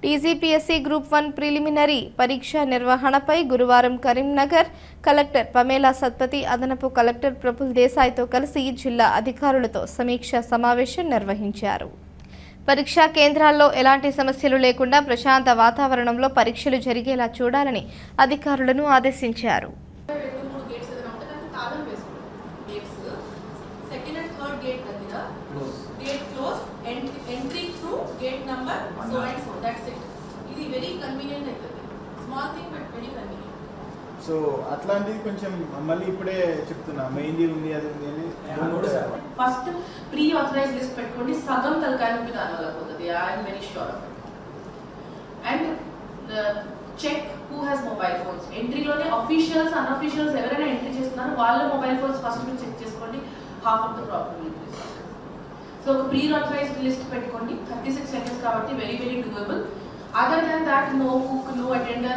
TGPSC group one preliminary పరీక్ష నిర్వహణపై గురువారం కరీంనగర్ కలెక్టర్ పమేలా సత్పతి అదనపు కలెక్టర్ ప్రఫుల్ దేశాయ్తో కలిసి జిల్లా అధికారులతో సమీక్ష సమావేశం నిర్వహించారు పరీక్షా కేంద్రాల్లో ఎలాంటి సమస్యలు లేకుండా ప్రశాంత వాతావరణంలో పరీక్షలు జరిగేలా చూడాలని అధికారులను ఆదేశించారు రెండు మూడు గేట్స్ ఏదైనా ఉంటే దానికి తాళం వేసుకోండి gates second and third gate దగ్గర gate close entry through gate number so and so that's it ఇది వెరీ కన్వీనియంట్ అవుతుంది small thing but very convenient so అట్లాంటిది కొంచెం మళ్ళీ ఇప్పుడే చెప్తున్నా మెయిన్లీ ఉంది అది ఉంది అని ఫస్ట్ ప్రీ ఆథరైజ్ లిస్ట్ పెట్టుకోండి సగం తలకాయ నొప్పి దాని వల్ల పోతుంది I'm very sure of it and check who has mobile phones ఎంట్రీలోనే అఫీషియల్స్ అన్అఫీషియల్స్ ఎవరైనా ఎంట్రీ చేస్తున్నారో వాళ్ళ మొబైల్ ఫోన్స్ ఫస్ట్ మీరు చెక్ చేసుకోండి half of the problem so ఒక ప్రీ ఆథరైజ్డ్ లిస్ట్ పెట్టుకోండి థర్టీ సిక్స్ సెకండ్స్ కాబట్టి very very doable other than that no cook no attender